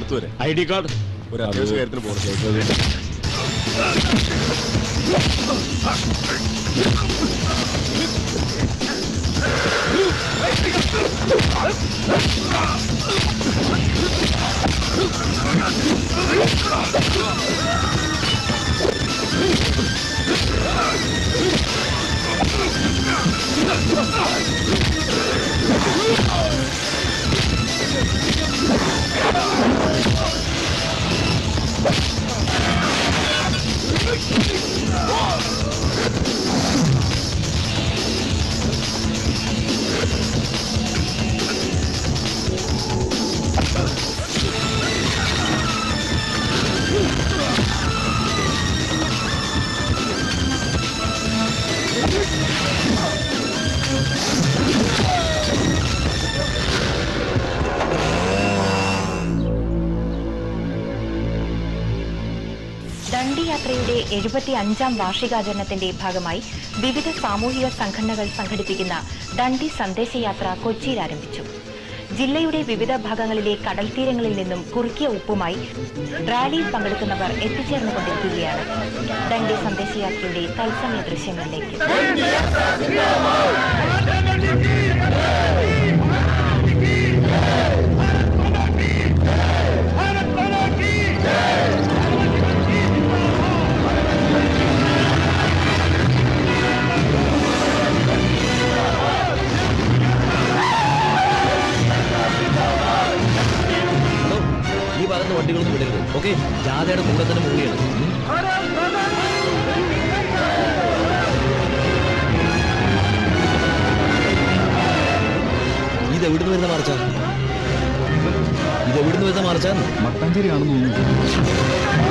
പുറത്തു വരെ I D card ഒരു അത്യാവശ്യ കാര്യത്തിന് പോകണം ദണ്ഡി യാത്രയുടെ എഴുപത്തി അഞ്ചാം വാർഷികാചരണത്തിന്റെ ഭാഗമായി വിവിധ സാമൂഹിക സംഘടനകൾ സംഘടിപ്പിക്കുന്ന ദണ്ഡി സന്ദേശയാത്ര കൊച്ചിയിൽ ആരംഭിച്ചു ജില്ലയുടെ വിവിധ ഭാഗങ്ങളിലെ കടൽ തീരങ്ങളിൽ നിന്നും കുറുക്കിയ ഉപ്പുമായി റാലിയിൽ പങ്കെടുക്കുന്നവർ എത്തിച്ചേർന്നുകൊണ്ടിരിക്കുകയാണ് ദണ്ഡി സന്ദേശയാത്രയുടെ തത്സമയ ദൃശ്യങ്ങളിലേക്ക് ഈ ഭാഗത്ത് വണ്ടികളൊന്നും വിടരുത് ഓക്കെ ജാഥയുടെ കൂടെ തന്നെ മൂവിയാണ് ഇത് എവിടുന്ന് വരുന്ന മാർച്ചാ ഇത് എവിടുന്ന് വരുന്ന മാർച്ചാ മട്ടാഞ്ചേരി ആണെന്ന് തോന്നുന്നു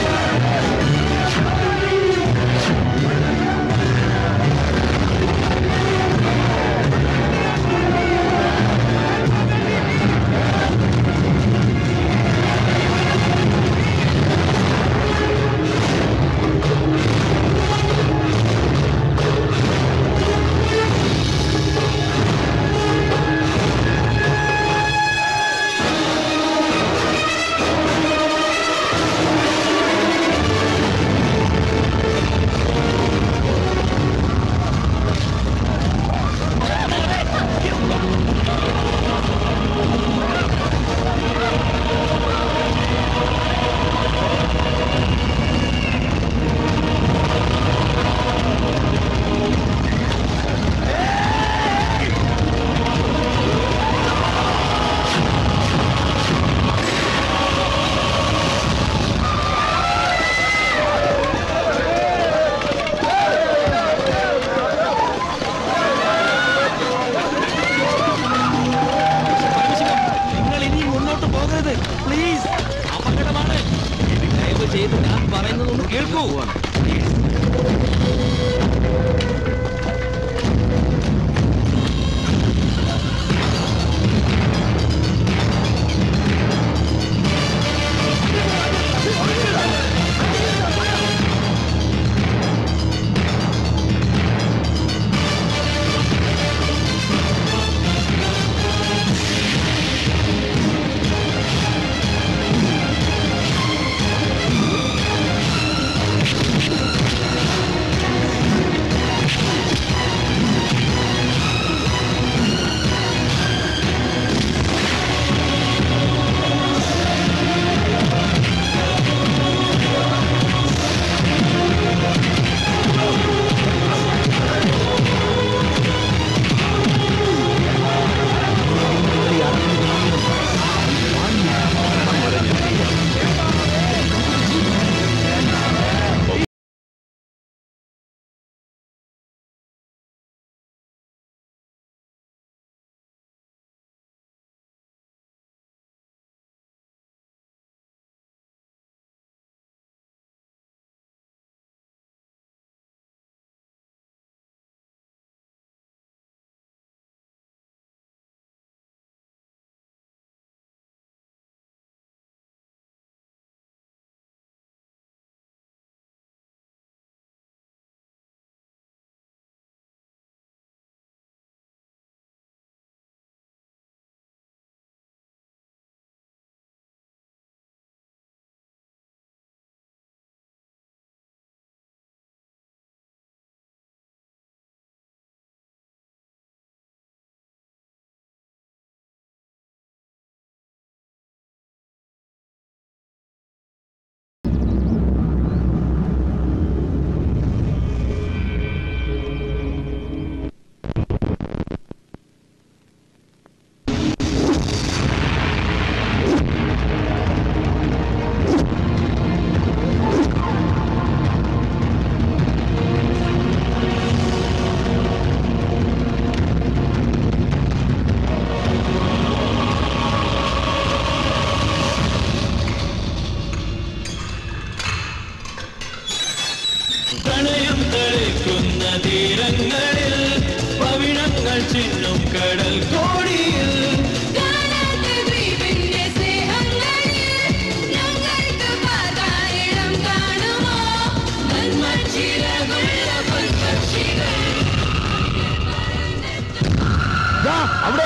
നിങ്ങൾ ഇനി മുന്നോട്ട് പോകരുത് പ്ലീസ് അപകടമാണ് ദയവ് ചെയ്ത് ഞാൻ പറയുന്നതൊന്ന് കേൾക്കൂ ആ പ്രണയം തളിക്കുന്ന തീരങ്ങളിൽ പവിഴങ്ങൾ ചിന്നും കടൽ കോടിയിൽ കാണാത്ത ദ്വീപിന്റെ സ്നേഹങ്ങളിൽ ഞങ്ങൾക്ക് പാതായിടം കാണുമോ നന്മച്ചിറകുള്ള പൊൻപക്ഷികൾ അവിടെ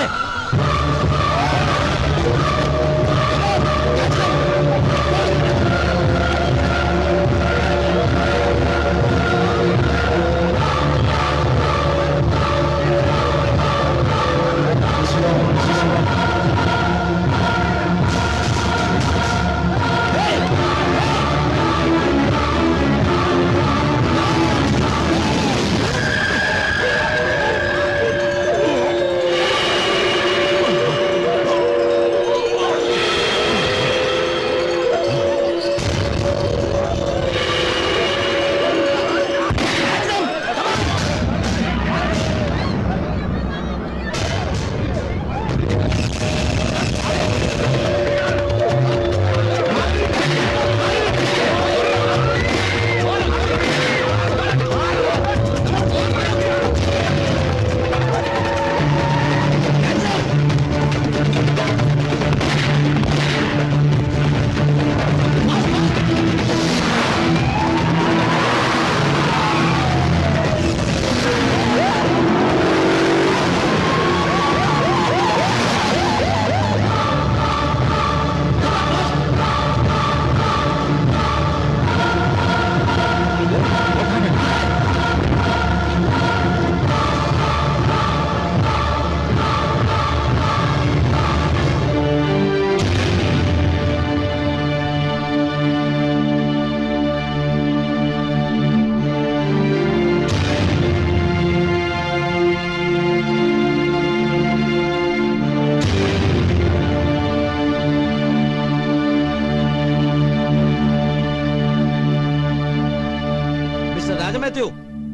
മിസ്റ്റർ രാജമാത്യു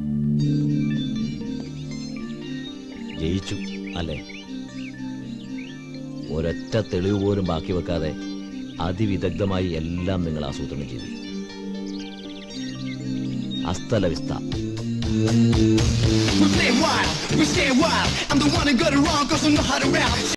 ജയിച്ചു അല്ലേ ഒരൊറ്റ തെളിവ് പോലും ബാക്കി വെക്കാതെ അതിവിദഗ്ധമായി എല്ലാം നിങ്ങൾ ആസൂത്രണം ചെയ്തു അസ്തലവിസ്ത We stay wild, we stay wild. I'm the one that got it wrong, cause I know how to rap.